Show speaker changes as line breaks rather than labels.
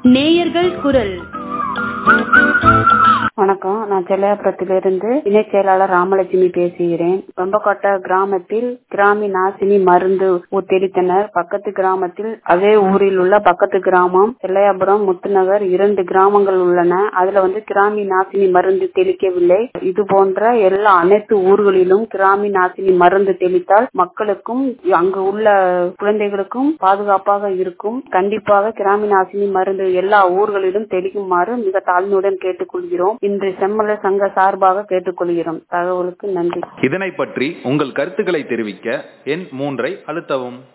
நேயர்கள் குரல்
வணக்கம் நான் செல்லையாபுரத்திலிருந்து இணை செயலாளர் ராமலட்சுமி பேசுகிறேன் வெம்பக்கோட்டை கிராமத்தில் கிராமி நாசினி மருந்து தெளித்தனர் பக்கத்து கிராமத்தில் அதே ஊரில் உள்ள பக்கத்து கிராமம் செல்லையாபுரம் முத்துநகர் இரண்டு கிராமங்கள் உள்ளன அதுல வந்து கிராமி நாசினி மருந்து தெளிக்கவில்லை இது போன்ற எல்லா அனைத்து ஊர்களிலும் கிராமி நாசினி மருந்து தெளித்தால் மக்களுக்கும் அங்கு உள்ள குழந்தைகளுக்கும் பாதுகாப்பாக இருக்கும் கண்டிப்பாக கிராமி நாசினி மருந்து எல்லா ஊர்களிலும் தெளிக்குமாறு மிக தாழ்மையுடன் கேட்டுக்கொள்கிறோம் இன்று செம்மல சங்க சார்பாக கேட்டுக்கொள்கிறோம் தகவலுக்கு நன்றி
இதனை பற்றி உங்கள் கருத்துக்களை தெரிவிக்க எண் மூன்றை அழுத்தவும்